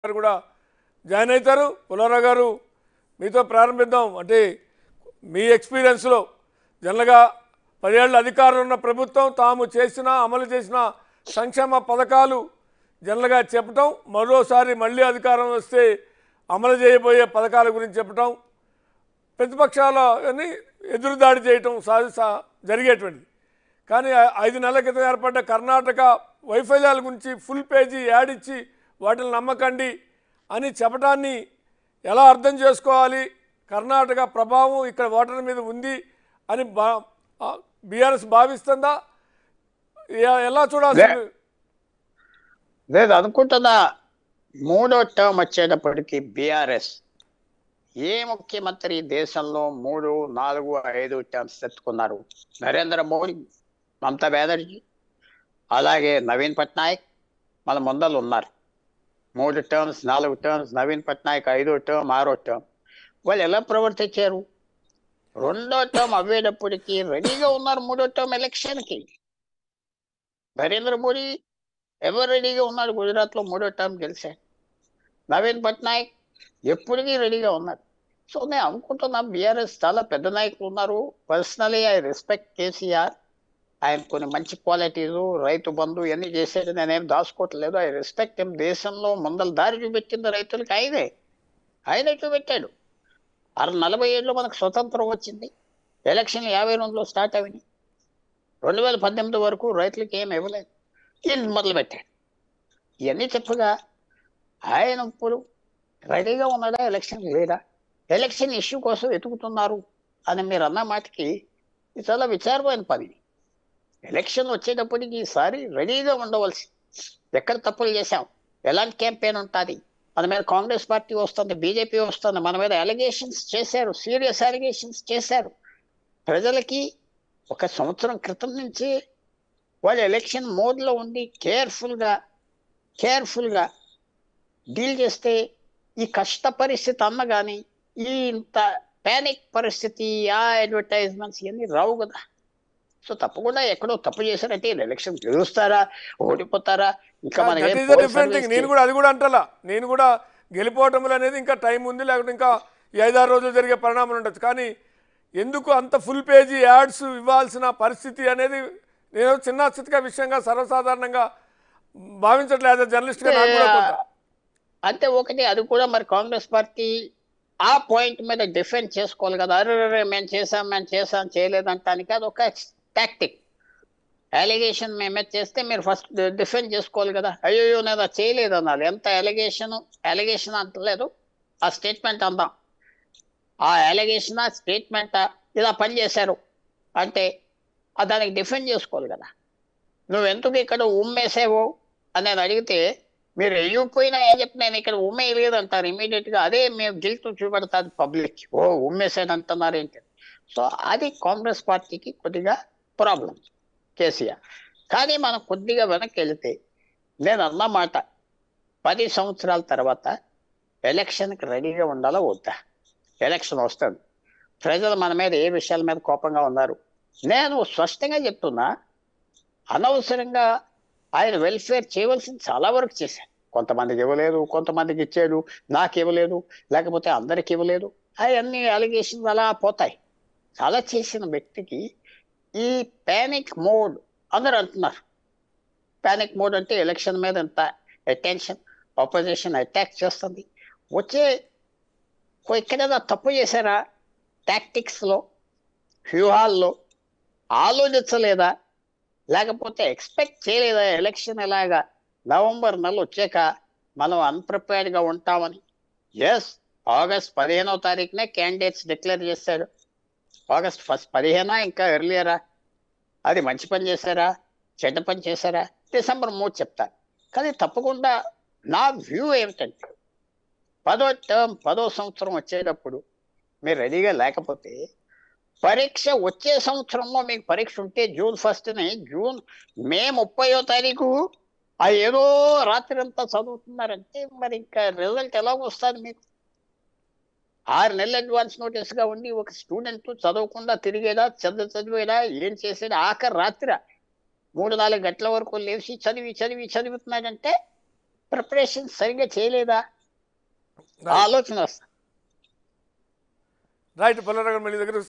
గారు కూడా జాయిన్ అవుతారు పుల్లారావు గారు మీతో ప్రారంభిద్దాం అంటే మీ ఎక్స్పీరియన్స్లో జనరల్గా పదేళ్ళ అధికారంలో ఉన్న ప్రభుత్వం తాము చేసిన అమలు చేసిన సంక్షేమ పథకాలు జనరల్గా చెప్పటం మరోసారి మళ్ళీ అధికారం వస్తే అమలు చేయబోయే పథకాల గురించి చెప్పటం ప్రతిపక్షాలని ఎదురుదాడి చేయటం సహజ స- జరిగేటువంటిది కానీ ఐ- ఐదు నెలల క్రితం ఏర్పడ్డ కర్ణాటక వైఫల్యాల గురించి ఫుల్ పేజీ యాడ్ ఇచ్చి వాటిని నమ్మకండి అని చెప్పడాన్ని ఎలా అర్థం చేసుకోవాలి కర్ణాటక ప్రభావం ఇక్కడ ఓటర్ల మీద ఉంది అని బా బీఆర్ఎస్ భావిస్తుందా ఎ- ఎలా చూడాల్సి లేదు అనుకుంటున్నా మూడో టర్మ్ వచ్చేటప్పటికి బీఆర్ఎస్ ఏ ముఖ్యమంత్రి దేశంలో మూడు నాలుగు ఐదు టర్మ్స్ తెచ్చుకున్నారు నరేంద్ర మోడీ మమతా బెనర్జీ అలాగే నవీన్ పట్నాయక్ మన ముందలు ఉన్నారు మూడు టర్మ్స్ నాలుగు టర్మ్స్ నవీన్ పట్నాయక్ ఐదో టర్మ్ ఆరో టర్మ్ వాళ్ళు ఎలా ప్రవర్తించారు రెండో టర్మ్ అవ్వేటప్పటికి రెడీగా ఉన్నారు మూడో టర్మ్ ఎలక్షన్కి నరేంద్ర మోడీ ఎవరు రెడీగా ఉన్నాడు గుజరాత్ లో మూడో టర్మ్ గెలిచాడు నవీన్ పట్నాయక్ ఎప్పటికీ రెడీగా ఉన్నాడు సో నేను అనుకుంటున్నా బీఆర్ఎస్ చాలా పెద్ద నాయకులు ఉన్నారు పర్సనలీ ఐ రెస్పెక్ట్ కేసీఆర్ ఆయన కొన్ని మంచి క్వాలిటీస్ రైతు బంధు ఇవన్నీ చేసేది నేనేం దాచుకోవట్లేదు ఐ రెస్పెక్ట్ ఏం దేశంలో ముందల దారి చూపెట్టింది రైతులకి ఆయనే ఆయనే చూపెట్టాడు అర నలభై ఏళ్ళు మనకు స్వతంత్రం వచ్చింది ఎలక్షన్ యాభై రెండులో స్టార్ట్ అయినాయి రెండు వేల పద్దెనిమిది వరకు రైతులకి ఏం ఇవ్వలేదు ఈయన మొదలు పెట్టాడు ఇవన్నీ చెప్పగా ఆయన ఇప్పుడు రెడీగా ఉన్నాడా ఎలక్షన్ లేదా ఎలక్షన్ ఇష్యూ కోసం వెతుకుతున్నారు అని మీరు అన్న మాటకి ఇది చాలా విచారమైన పని ఎలక్షన్ వచ్చేటప్పటికి ఈసారి రెడీగా ఉండవలసి ఎక్కడ తప్పులు చేశాం ఎలాంటి క్యాంపెయిన్ ఉంటుంది మన మీద కాంగ్రెస్ పార్టీ వస్తుంది బీజేపీ వస్తుంది మన మీద అలిగేషన్స్ చేశారు సీరియస్ అలిగేషన్స్ చేశారు ప్రజలకి ఒక సంవత్సరం క్రితం నుంచి వాళ్ళు ఎలక్షన్ మోడ్లో ఉండి కేర్ఫుల్గా కేర్ఫుల్గా డీల్ చేస్తే ఈ కష్ట పరిస్థితి అన్న కానీ ఈ ఇంత పానిక్ పరిస్థితి ఆ అడ్వర్టైజ్మెంట్స్ ఇవన్నీ రావు కదా సో తప్పకుండా ఎక్కడో తప్పు చేశారంటే ఎలక్షన్ గెలుస్తారా ఓడిపోతారా ఇంకా మనకి దట్ ఏం is the poll different thing surveys నేను కూడా అది కూడా అంటలా నేను కూడా గెలిపోవటములు అనేది ఇంకా టైం ఉంది లేకపోతే ఇంకా ఈ ఐదారు రోజులు జరిగే పరిణామాలు ఉండొచ్చు కానీ ఎందుకు అంత ఫుల్ పేజీ యాడ్స్ ఇవ్వాల్సిన పరిస్థితి అనేది నేను చిన్న చితక విషయంగా సర్వసాధారణంగా భావించట్లేదు జర్నలిస్ట్గా నాకు కూడా కొంత అంటే ఒకటి అది కూడా మరి కాంగ్రెస్ పార్టీ ఆ పాయింట్ మీద డిఫెండ్ చేసుకోవాలి కదా అరే అరే, మేము చేసాం మేము చేసాం చేయలేదంటానికి అది ఒక టాక్టిక్ అలిగేషన్ మేమే చేస్తే మీరు ఫస్ట్ డిఫెండ్ చేసుకోవాలి కదా అయ్యో నేను అది చేయలేదు అనాలి ఎంత అలిగేషన్ అలిగేషన్ అంటలేదు ఆ స్టేట్మెంట్ అందాం ఆ అలిగేషన్ ఆ స్టేట్మెంట్ ఇలా పని చేశారు అంటే ఆ దానికి డిఫెండ్ చేసుకోవాలి కదా నువ్వు ఎందుకు ఇక్కడ ఉమ్మేసావు అని నేను అడిగితే మీరు వెయ్యిపోయినా ఏం చెప్పి నేను ఇక్కడ ఉమ్మేయలేదు అంటారు ఇమీడియట్ గా అదే మేము గిల్ట్ చూపెడతాది పబ్లిక్ ఓ ఉమ్మేసాడు అంటున్నారు ఏంటి సో అది కాంగ్రెస్ పార్టీకి కొద్దిగా ప్రాబ్లం కేసీఆర్ కానీ మనం కొద్దిగా వెనక్కి వెళితే నేను అన్న మాట పది సంవత్సరాల తర్వాత ఎలక్షన్కి రెడీగా ఉండాలా వద్దా ఎలక్షన్ వస్తుంది ప్రజలు మన మీద ఏ విషయాల మీద కోపంగా ఉన్నారు నేను స్పష్టంగా చెప్తున్నా అనవసరంగా ఆయన వెల్ఫేర్ చేయవలసింది చాలా వరకు చేశారు కొంతమందికి ఇవ్వలేదు కొంతమందికి ఇచ్చాడు నాకు ఇవ్వలేదు లేకపోతే అందరికి ఇవ్వలేదు అవన్నీ అలిగేషన్స్ అలా పోతాయి చాలా చేసిన వ్యక్తికి ఈ పానిక్ మోడ్ అందరు అంటున్నారు పానిక్ మోడ్ అంటే ఎలక్షన్ మీద ఎంత అటెన్షన్ ఆపోజిషన్ అటాక్ చేస్తుంది వచ్చే ఓ ఎక్కడైనా తప్పు చేశారా టాక్టిక్స్లో వ్యూహాల్లో ఆలోచించలేదా లేకపోతే ఎక్స్పెక్ట్ చేయలేదా ఎలక్షన్ ఎలాగా నవంబర్ నెల వచ్చాక మనం unprepared గా ఉంటామని ఎస్ ఆగస్ట్ పదిహేనవ తారీఖునే క్యాండిడేట్స్ డిక్లేర్ చేశాడు ఆగస్ట్ ఫస్ట్ పదిహేనా ఇంకా ఎర్లియరా అది మంచి పని చేశారా చెడ్డ పని చేశారా డిసెంబర్ మూడు చెప్తా కానీ తప్పకుండా నా వ్యూ ఏమిటంటే పదో టర్మ్ పదో సంవత్సరం వచ్చేటప్పుడు మీరు రెడీగా లేకపోతే పరీక్ష వచ్చే సంవత్సరంలో మీకు పరీక్ష ఉంటే జూన్ ఫస్ట్ని జూన్ మే ముప్పయో తారీఖు ఆ ఏదో రాత్రి అంతా చదువుతున్నారంటే మరి ఇంకా రిజల్ట్ ఎలా వస్తుంది మీకు ఆరు నెలల అడ్వాన్స్ నోటీస్ గా ఉండి ఒక స్టూడెంట్ చదవకుండా తిరిగేదా చదువు చదివేదా ఏం చేసేదా ఆఖరి రాత్రి మూడు నాలుగు గంటల వరకు లేచి చదివి చదివి చదువుతున్నాడంటే ప్రిపరేషన్ సరిగ్గా చేయలేదా ఆ రైట్ ఆలోచన వస్తుంది రైట్ పుల్లారావు గారు మళ్ళీ దగ్గర